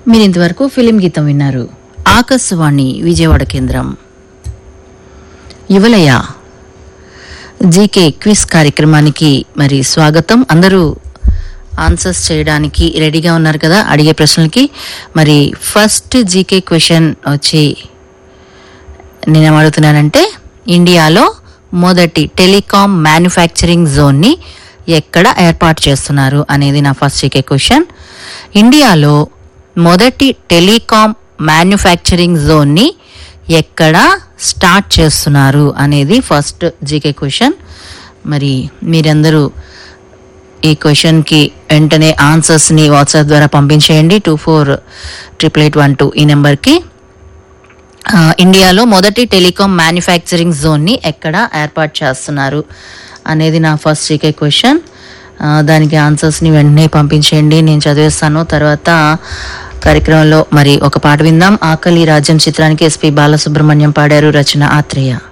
మీరు ఇంతవరకు ఫిలిం గీతం విన్నారు ఆకాశవాణి విజయవాడ కేంద్రం యువలయ జీకే క్విజ్ కార్యక్రమానికి మరి స్వాగతం అందరూ ఆన్సర్స్ చేయడానికి రెడీగా ఉన్నారు కదా అడిగే ప్రశ్నలకి మరి ఫస్ట్ జీకే క్వశ్చన్ వచ్చి నేనేం అడుగుతున్నానంటే ఇండియాలో మొదటి టెలికాం మ్యానుఫ్యాక్చరింగ్ జోన్ని ఎక్కడ ఏర్పాటు చేస్తున్నారు అనేది నా ఫస్ట్ జీకే క్వశ్చన్ ఇండియాలో మొదటి టెలికాం మ్యానుఫ్యాక్చరింగ్ జోన్ని ఎక్కడ స్టార్ట్ చేస్తున్నారు అనేది ఫస్ట్ జీకే క్వశ్చన్ మరి మీరందరూ ఈ క్వశ్చన్కి వెంటనే ఆన్సర్స్ని వాట్సాప్ ద్వారా పంపించేయండి two four triple eight one two ఈ నెంబర్కి ఆ, ఇండియాలో మొదటి టెలికాం మ్యానుఫ్యాక్చరింగ్ జోన్ని ఎక్కడ ఏర్పాటు చేస్తున్నారు అనేది నా ఫస్ట్ జీకే క్వశ్చన్ ఆ, దానికి ఆన్సర్స్ని వెంటనే పంపించేయండి నేను చదివేస్తాను తర్వాత కార్యక్రమంలో మరి ఒక పాట విందాం ఆకలి రాజ్యం చిత్రానికి ఎస్పి బాలసుబ్రహ్మణ్యం పాడారు రచన ఆత్రేయ